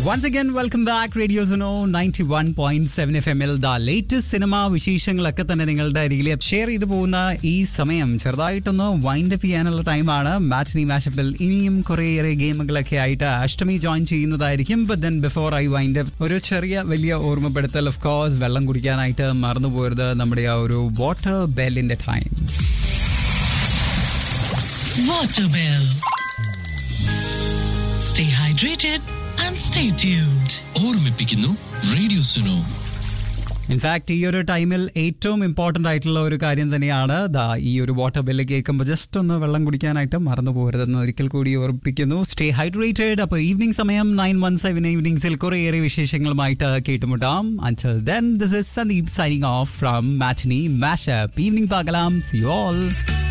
Once again welcome back radio Suno ninety one point seven F M all the latest cinema വിശേഷങ്ങളൊക്കെ തന്നെ നിങ്ങളുടെ അരികിൽ share ചെയ്തു പോകുന്ന ഈ സമയം ചെറുതായിട്ടൊന്ന് വൈൻഡ് അപ്പ് ചെയ്യാനുള്ള ടൈമാണ് മാച്ചിനി മാഷപ്പിൽ ഇനിയും കുറേയേറെ ഗെയിമുകളൊക്കെ ആയിട്ട് അഷ്ടമി ജോയിൻ ചെയ്യുന്നതായിരിക്കും but then before I wind up ഒരു ചെറിയ വലിയ ഓർമ്മപ്പെടുത്തൽ ഓഫ് കോഴ്സ് വെള്ളം കുടിക്കാനായിട്ട് മറന്നു പോയത് നമ്മുടെ ആ ഒരു വാട്ടർ ബെല്ലിന്റെ time Waterbell. Stay hydrated and stay tuned. ഓർമ്മിപ്പിക്കുന്നു റേഡിയോ സുനോ ഇൻഫാക്ട് ഈ ഒരു ടൈമിൽ ഏറ്റവും ഇമ്പോർട്ടന്റ് ആയിട്ടുള്ള ഒരു കാര്യം തന്നെയാണ് ദാ ഈ ഒരു വാട്ടർ ബില്ല് കേൾക്കുമ്പോൾ ജസ്റ്റ് ഒന്ന് വെള്ളം കുടിക്കാനായിട്ട് മറന്നു പോകരുതെന്ന് ഒരിക്കൽ കൂടി ഓർമ്മിപ്പിക്കുന്നു സ്റ്റേ ഹൈഡ്രേറ്റഡ് അപ്പോൾ ഈവനിങ് സമയം നയൻ വൺ സെവൻ ഈവനിങ്സിൽ കുറേയേറെ വിശേഷങ്ങളുമായിട്ട് കേട്ടുമുട്ടാം Anchal then this is Sandeep signing off from matinee mashup evening പാകലാം സി ഓൾ